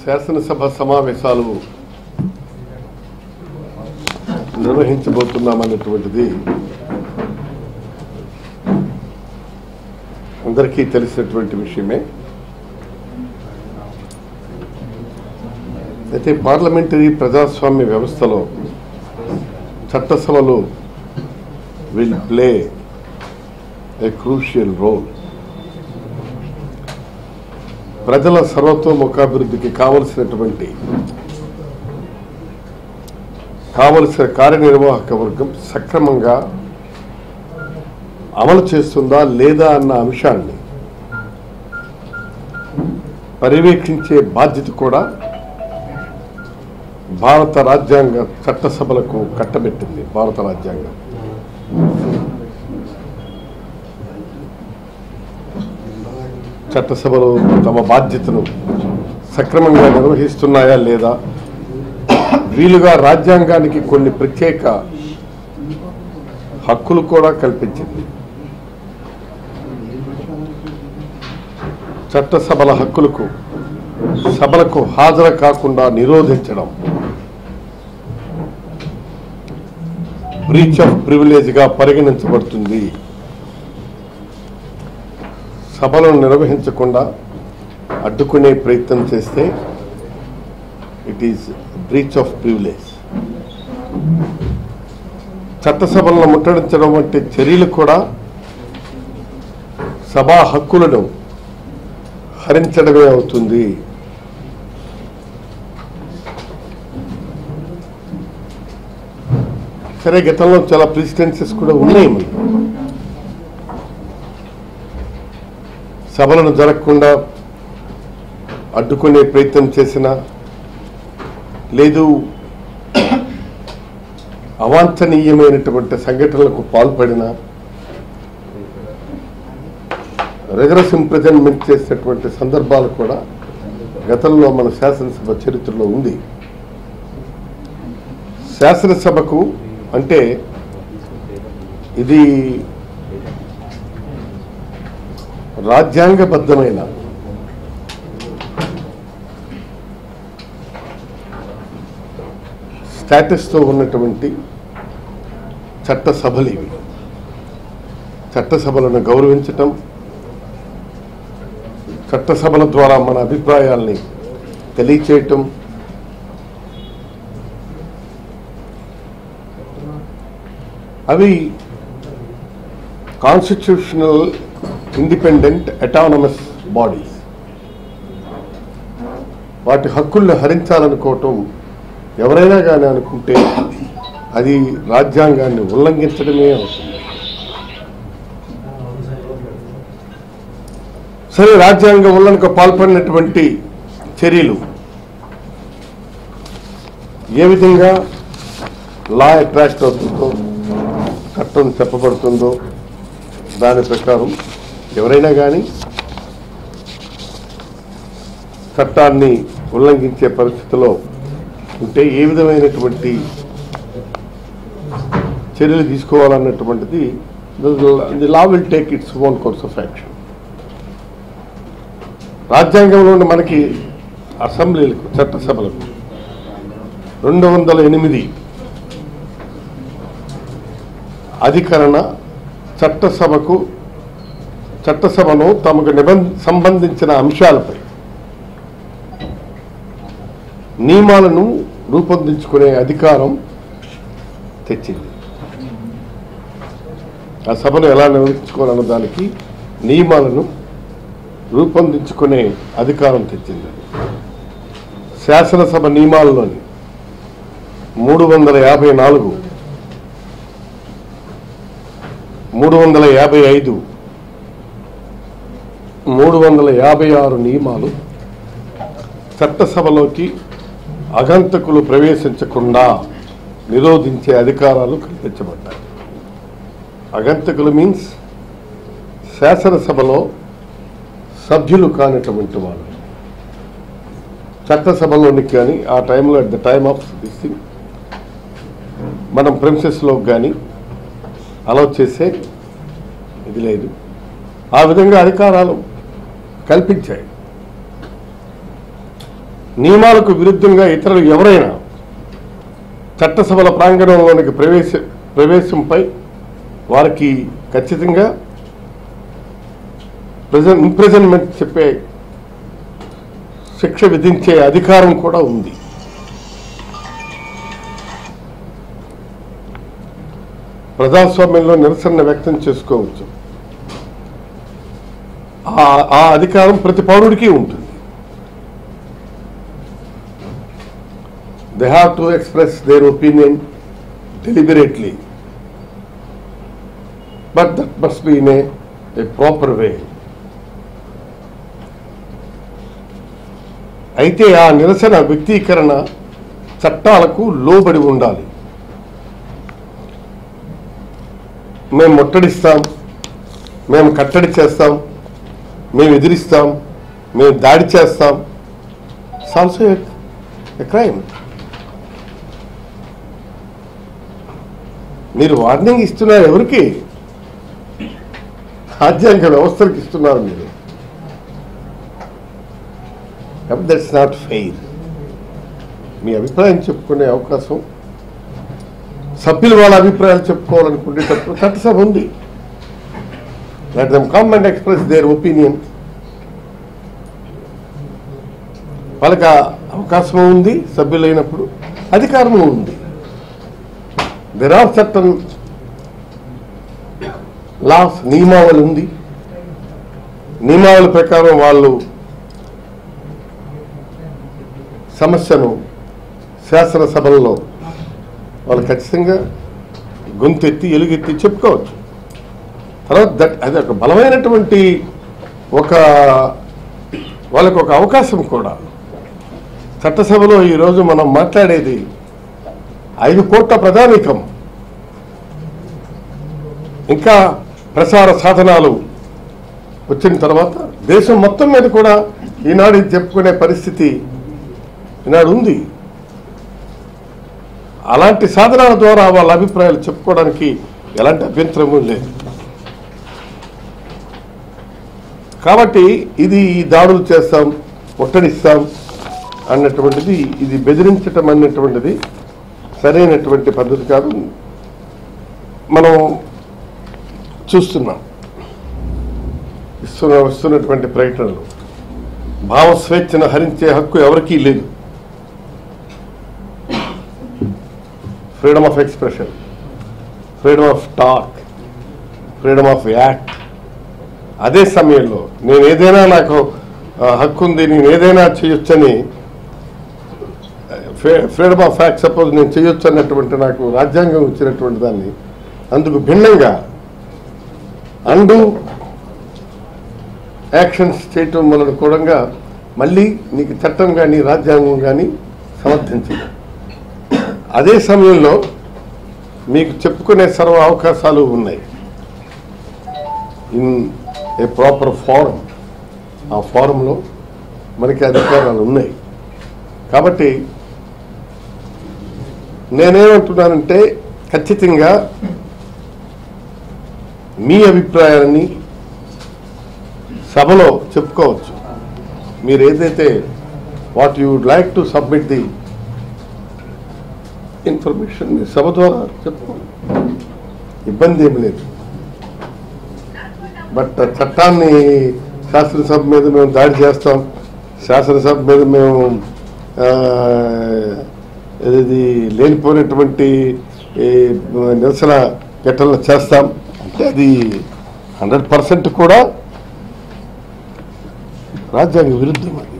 శాసనసభ సమావేశాలు నిర్వహించబోతున్నామన్నటువంటిది అందరికీ తెలిసినటువంటి విషయమే అయితే పార్లమెంటరీ ప్రజాస్వామ్య వ్యవస్థలో చట్టసభలు will play a crucial role ప్రజల సర్వతోముఖాభివృద్ధికి కావలసినటువంటి కావలసిన కార్యనిర్వాహక వర్గం సక్రమంగా అమలు చేస్తుందా లేదా అన్న అంశాన్ని పర్యవేక్షించే బాధ్యత కూడా భారత రాజ్యాంగ చట్టసభలకు కట్టబెట్టింది భారత రాజ్యాంగం చట్టసభలు తమ బాధ్యతను సక్రమంగా నిర్వహిస్తున్నాయా లేదా వీలుగా రాజ్యాంగానికి కొన్ని ప్రత్యేక హక్కులు కూడా కల్పించింది చట్టసభల హక్కులకు సభలకు హాజరు కాకుండా నిరోధించడం బ్రీచ్ ఆఫ్ ప్రివిలేజ్గా పరిగణించబడుతుంది సభలను నిర్వహించకుండా అడ్డుకునే ప్రయత్నం చేస్తే it is breach of privilege చట్టసభలను ముట్టడించడం వంటి చర్యలు కూడా సభా హక్కులను హరించడమే అవుతుంది సరే గతంలో చాలా ప్రెసిడెన్సీస్ కూడా ఉన్నాయి మనకి సభలను జరగకుండా అడ్డుకునే ప్రయత్నం చేసిన లేదు అవాంఛనీయమైనటువంటి సంఘటనలకు పాల్పడిన రెగరస్ ఇంప్రెజన్మెంట్ చేసినటువంటి సందర్భాలు కూడా గతంలో మన శాసనసభ చరిత్రలో ఉంది శాసనసభకు అంటే ఇది రాజ్యాంగబద్ధమైన స్టేటస్తో ఉన్నటువంటి చట్టసభలు ఇవి చట్టసభలను గౌరవించటం చట్టసభల ద్వారా మన అభిప్రాయాల్ని తెలియచేయటం అవి కాన్స్టిట్యూషనల్ ఇండిపెండెంట్ అటానమస్ బాడీస్ వాటి హక్కుల్ని హరించాలనుకోవటం ఎవరైనా కానీ అనుకుంటే అది రాజ్యాంగాన్ని ఉల్లంఘించడమే అవుతుంది సరే రాజ్యాంగ ఉల్లంఘనకు పాల్పడినటువంటి చర్యలు ఏ విధంగా లా అట్రాక్ట్ అవుతుందో చట్టం చెప్పబడుతుందో దాని ప్రకారం ఎవరైనా కానీ చట్టాన్ని ఉల్లంఘించే పరిస్థితిలో ఉంటే ఏ విధమైనటువంటి చర్యలు తీసుకోవాలన్నటువంటిది the law will take its own course of action రాజ్యాంగంలో ఉన్న మనకి అసెంబ్లీలకు చట్టసభలకు రెండు వందల ఎనిమిది అధికరణ చట్టసభకు చట్టసభను తమకు నిబంధ సంబంధించిన అంశాలపై నియమాలను రూపొందించుకునే అధికారం తెచ్చింది ఆ సభను ఎలా నిర్వహించుకోవాలన్న దానికి నియమాలను రూపొందించుకునే అధికారం తెచ్చింది శాసనసభ నియమాలలోని మూడు వందల యాభై నాలుగు మూడు వందల యాభై ఐదు మూడు వందల యాభై ఆరు నియమాలు చట్టసభలోకి అగంతకులు ప్రవేశించకుండా నిరోధించే అధికారాలు కల్పించబడ్డాయి అగంతకులు మీన్స్ శాసనసభలో సభ్యులు కానిటువంటి వాళ్ళు చట్టసభలోనికి కానీ ఆ టైంలో at the time of this thing మనం ప్రిన్సెస్లో కానీ అలౌ చేసే ఇది లేదు ఆ విధంగా అధికారాలు కల్పించాయి నియమాలకు విరుద్ధంగా ఇతరులు ఎవరైనా చట్టసభల ప్రాంగణంలోనికి ప్రవేశ ప్రవేశంపై వారికి ఖచ్చితంగా ప్రజెంట్ ఇంప్రెజన్మెంట్ చెప్పే శిక్ష విధించే అధికారం కూడా ఉంది ప్రజాస్వామ్యంలో నిరసన వ్యక్తం చేసుకోవచ్చు ఆ- ఆ అధికారం ప్రతి పౌరుడికి ఉంటుంది they have to express their opinion deliberately but that must be in a proper way అయితే ఆ నిరసన వ్యక్తీకరణ చట్టాలకు లోబడి ఉండాలి మేము ముట్టడిస్తాం మేము కట్టడి చేస్తాం మేము ఎదిరిస్తాం మేము దాడి చేస్తాం ఆల్సో ఎ క్రైమ్ మీరు వార్నింగ్ ఇస్తున్నారు ఎవరికి రాజ్యాంగ వ్యవస్థలకు ఇస్తున్నారు మీరు దట్స్ నాట్ ఫెయిర్ మీ అభిప్రాయం చెప్పుకునే అవకాశం సభ్యులు వాళ్ళ అభిప్రాయాలు చెప్పుకోవాలనుకునేటప్పుడు చట్టసభ ఉంది let them come and express their opinion వాళ్ళకి ఆ అవకాశం ఉంది సభ్యులైనప్పుడు అధికారము ఉంది దెర్ ఆర్ చట్టం లాస్ నియమావళి ఉంది నియమావళి ప్రకారం వాళ్ళు సమస్యను శాసనసభల్లో వాళ్ళు ఖచ్చితంగా గొంతెత్తి ఎలుగెత్తి చెప్పుకోవచ్చు తర్వాత దట్ అది ఒక బలమైనటువంటి ఒక వాళ్ళకు ఒక అవకాశం కూడా చట్టసభలో ఈరోజు మనం మాట్లాడేది ఐదు కోట్ల ప్రధానికం ఇంకా ప్రసార సాధనాలు వచ్చిన తర్వాత దేశం మొత్తం మీద కూడా ఈనాడు ఇది చెప్పుకునే పరిస్థితి ఈనాడు ఉంది అలాంటి సాధనాల ద్వారా వాళ్ళ అభిప్రాయాలు చెప్పుకోవడానికి ఎలాంటి అభ్యంతరము లేదు కాబట్టి ఇది ఈ దాడులు చేస్తాం ఒట్టడిస్తాం అన్నటువంటిది ఇది బెదిరించటం అన్నటువంటిది సరైనటువంటి పద్ధతి కాదు మనం చూస్తున్నాం ఇస్తున్న వస్తున్నటువంటి ప్రకటనలు భావ స్వేచ్ఛను హరించే హక్కు ఎవరికీ లేదు freedom of expression freedom of talk freedom of act అదే సమయంలో నేను ఏదైనా నాకు ఆ, హక్కు ఉంది నేను ఏదైనా చేయొచ్చని ఫ్రీడమ్ ఆఫ్ యాక్ట్ సపోజ్ నేను చేయొచ్చు అన్నటువంటి నాకు రాజ్యాంగం ఇచ్చినటువంటి దాన్ని అందుకు భిన్నంగా అండు యాక్షన్స్ చేయటం వలన కూడా మళ్ళీ నీకు చట్టం కానీ రాజ్యాంగం కానీ సమర్థించదు అదే సమయంలో మీకు చెప్పుకునే సర్వ అవకాశాలు ఉన్నాయి ఇన్ ఏ ప్రాపర్ ఫారం ఆ ఫారంలో మనకి అధికారాలు ఉన్నాయి కాబట్టి నేనేమంటున్నానంటే ఖచ్చితంగా మీ అభిప్రాయాన్ని సభలో చెప్పుకోవచ్చు మీరు ఏదైతే what you would like to submit the information సభ ద్వారా చెప్పుకోండి ఇబ్బంది ఏమి లేదు బట్ చట్టాన్ని శాసనసభ మీద మేము దాడి చేస్తాం శాసనసభ మీద మేము ఆ, ఇది లేనిపోయినటువంటి ఈ నిరసన ఘటనలు చేస్తాం అంటే అది హండ్రెడ్ పర్సెంట్ కూడా రాజ్యాంగ విరుద్ధం అది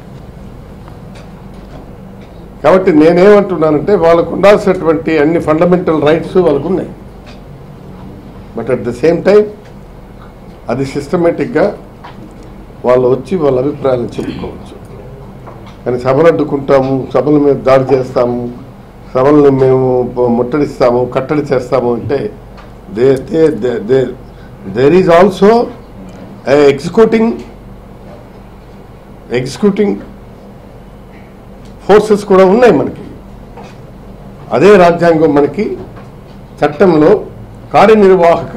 కాబట్టి నేనేమంటున్నానంటే వాళ్ళకు ఉండాల్సినటువంటి అన్ని ఫండమెంటల్ రైట్స్ వాళ్ళకు ఉన్నాయి but at the same time అది సిస్టమేటిక్గా వాళ్ళు వచ్చి వాళ్ళ అభిప్రాయాలు చెప్పుకోవచ్చు కానీ సభలు అడ్డుకుంటాము సభల మీద దాడి చేస్తాము సభలను మేము ప- ముట్టడిస్తాము కట్టడి చేస్తాము అంటే they they they there is also executing executing forces కూడా ఉన్నాయి మనకి అదే రాజ్యాంగం మనకి చట్టంలో కార్యనిర్వాహక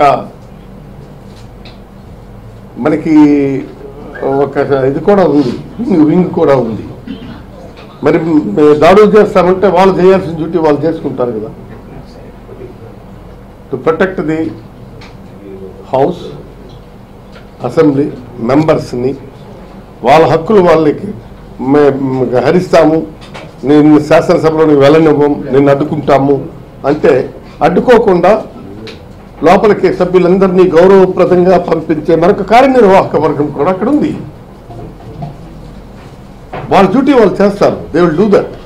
మనకి ఒక ఇది కూడా ఉంది వింగ్ వింగ్ కూడా ఉంది మరి మ్, దాడులు చేస్తామంటే వాళ్ళు చేయాల్సిన డ్యూటీ వాళ్ళు చేసుకుంటారు కదా to protect the house assembly మెంబర్స్ని వాళ్ళ హక్కులు వాళ్ళకి మే- హరిస్తాము నేను శాసనసభలోకి వెళ్ళనివ్వం నేను అడ్డుకుంటాము అంటే అడ్డుకోకుండా లోపలికి సభ్యులందరినీ గౌరవప్రదంగా పంపించే మరొక కార్యనిర్వాహక వర్గం కూడా అక్కడ ఉంది వాళ్ళ డ్యూటీ వాళ్ళు చేస్తారు దే విల్ డూ దట్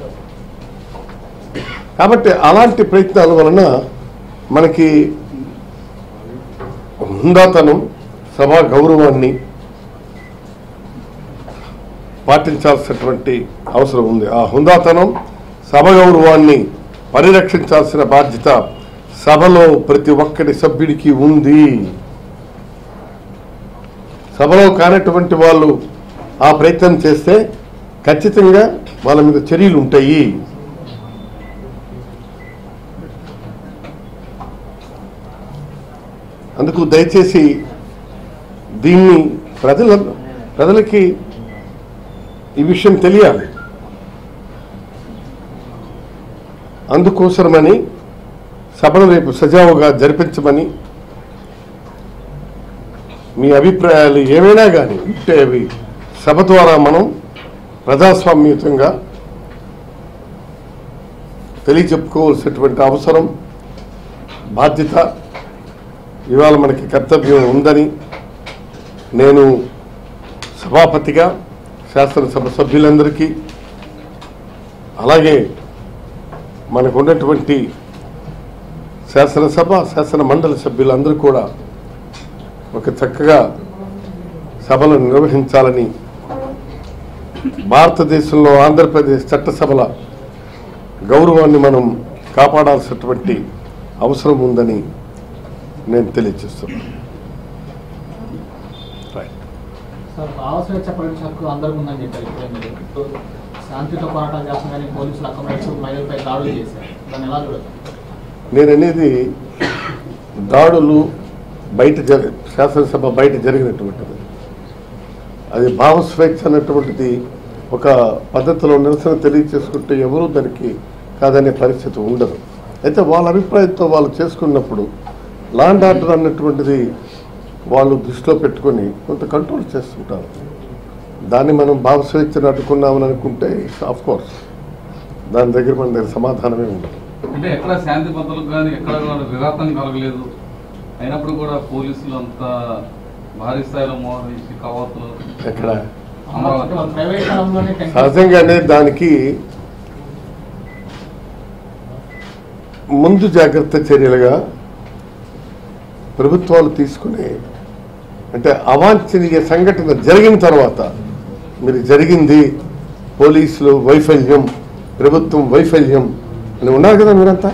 కాబట్టి అలాంటి ప్రయత్నాల వలన మనకి హుందాతనం సభా గౌరవాన్ని పాటించాల్సినటువంటి అవసరం ఉంది ఆ హుందాతనం సభ గౌరవాన్ని పరిరక్షించాల్సిన బాధ్యత సభలో ప్రతి ఒక్కరి సభ్యుడికి ఉంది సభలో కానటువంటి వాళ్ళు ఆ ప్రయత్నం చేస్తే ఖచ్చితంగా వాళ్ళ మీద చర్యలు ఉంటాయి అందుకు దయచేసి దీన్ని ప్రజల ప్రజలకి ఈ విషయం తెలియాలి అందుకోసమని సభను రేపు సజావుగా జరిపించమని మీ అభిప్రాయాలు ఏమైనా కానీ ఉంటే అవి సభ ద్వారా మనం ప్రజాస్వామ్యయుతంగా తెలియచెప్పుకోవాల్సినటువంటి అవసరం బాధ్యత ఇవాళ మనకి కర్తవ్యం ఉందని నేను సభాపతిగా శాసనసభ సభ్యులందరికీ అలాగే మనకు ఉన్నటువంటి శాసనసభ శాసన మండలి సభ్యులందరూ కూడా ఒక చక్కగా సభలను నిర్వహించాలని భారతదేశంలో ఆంధ్రప్రదేశ్ చట్టసభల గౌరవాన్ని మనం కాపాడాల్సినటువంటి అవసరం ఉందని నేను తెలియజేస్తున్నాను రైట్ సార్ భావ స్వేచ్ఛ ప్రకటించే హక్కు అందరికీ ఉందని చెప్పారు ఇప్పుడే మీరు ఇప్పుడు శాంతితో పోరాటం చేస్తాం కానీ పోలీసులు అక్కమేట్స్ మహిళలపై దాడులు చేశారు దాన్ని ఎలా చూడదు నేను అనేది దాడులు బయట జరి శాసనసభ బయట జరిగినటువంటిది అది భావస్వేచ్ఛ అన్నటువంటిది ఒక పద్ధతిలో నిరసన తెలియచేసుకుంటే ఎవరూ దానికి కాదనే పరిస్థితి ఉండదు అయితే వాళ్ళ అభిప్రాయంతో వాళ్ళు చేసుకున్నప్పుడు లాండ్ ఆర్డర్ అన్నటువంటిది వాళ్ళు దృష్టిలో పెట్టుకొని కొంత కంట్రోల్ చేస్తుంటారు దాన్ని మనం భావస్వేచ్ఛను అడ్డుకున్నామని అనుకుంటే ఆఫ్ కోర్స్ దాని దగ్గర మన దగ్గర సమాధానమే ఉండదు అంటే ఎక్కడ శాంతి భద్రతలకు కానీ ఎక్కడ కూడా విఘాతం కలగలేదు అయినప్పుడు కూడా పోలీసులు అంత భారీ స్థాయిలో మోహరించి కవాతులు ఎక్కడ అమరావతి ప్రైవేట్ స్థలంలోనే టెంట్ సహజంగానే దానికి ముందు జాగ్రత్త చర్యలుగా ప్రభుత్వాలు తీసుకునే అంటే అవాంఛనీయ సంఘటన జరిగిన తర్వాత మీరు జరిగింది పోలీసులు వైఫల్యం ప్రభుత్వం వైఫల్యం అని ఉన్నారు కదా మీరంతా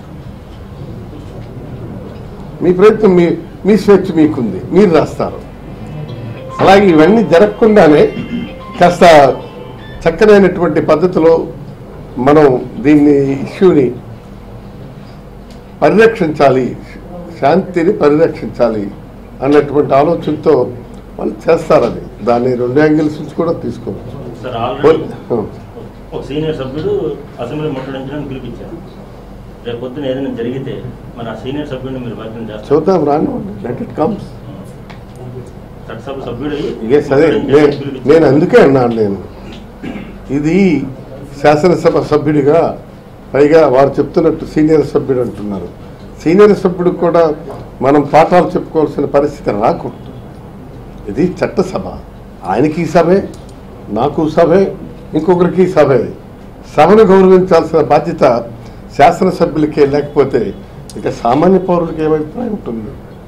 మీ ప్రయత్నం మీ మీ స్వేచ్ఛ మీకుంది మీరు రాస్తారు అలాగే ఇవన్నీ జరగకుండానే కాస్త చక్కనైనటువంటి పద్ధతిలో మనం దీన్ని ఇష్యూని పరిరక్షించాలి శాంతిని పరిరక్షించాలి అన్నటువంటి ఆలోచనతో వాళ్ళు చేస్తారు అది దాన్ని రెండు యాంగిల్స్ నుంచి కూడా తీసుకోవచ్చు సార్ పోల్- ఆల్రెడీ ఒక సీనియర్ సభ్యుడు అసెంబ్లీ ముట్టడించడానికి పిలిపించారు రేపు పొద్దున ఏదైనా జరిగితే మరి ఆ సీనియర్ సభ్యుడిని మీరు బాధ్యత చేస్తారు చూద్దాం రాను లెట్ ఇట్ కమ్స్ చట్టసభ సభ్యుడు ఎస్ అదే నే- నేను అందుకే అన్నాను నేను ఇది శాసనసభ సభ్యుడిగా పైగా వారు చెప్తున్నట్టు సీనియర్ సభ్యుడు అంటున్నారు సీనియర్ సభ్యుడికి కూడా మనం పాఠాలు చెప్పుకోవాల్సిన పరిస్థితి రాకూడదు ఇది చట్టసభ ఆయనకి ఈ సభే నాకు సభే ఇంకొకరికి సభే సభను గౌరవించాల్సిన బాధ్యత శాసనసభ్యులకే లేకపోతే ఇక సామాన్య పౌరులకి ఏమభిప్రాయం ఉంటుంది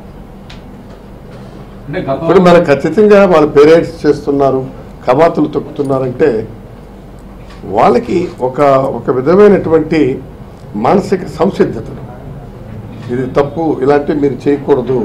అంటే ఇప్పుడు గతంలో మన ఖచ్చితంగా వాళ్ళు పేరెంట్స్ చేస్తున్నారు కవాతులు తొక్కుతున్నారంటే వాళ్ళకి ఒక ఒక విధమైనటువంటి మానసిక సంసిద్ధతను ఇది తప్పు ఇలాంటివి మీరు చేయకూడదు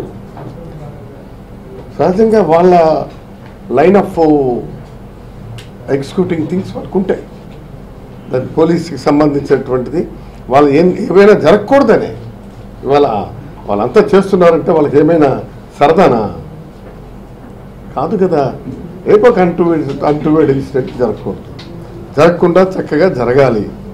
సహజంగా వాళ్ళ లైన్ ఆఫ్ ఎగ్జిక్యూటింగ్ థింగ్స్ వాళ్ళకు ఉంటాయి దాని పోలీస్కి సంబంధించినటువంటిది వాళ్ళు ఏం ఏమైనా జరగకూడదనే ఇవాళ వాళ్ళంతా చేస్తున్నారంటే వాళ్ళకి ఏమైనా సరదానా కాదు కదా ఏదో ఒక అంటువేడి అంటువేడి ఇన్సిడెంట్ జరగకూడదు జరగకుండా చక్కగా జరగాలి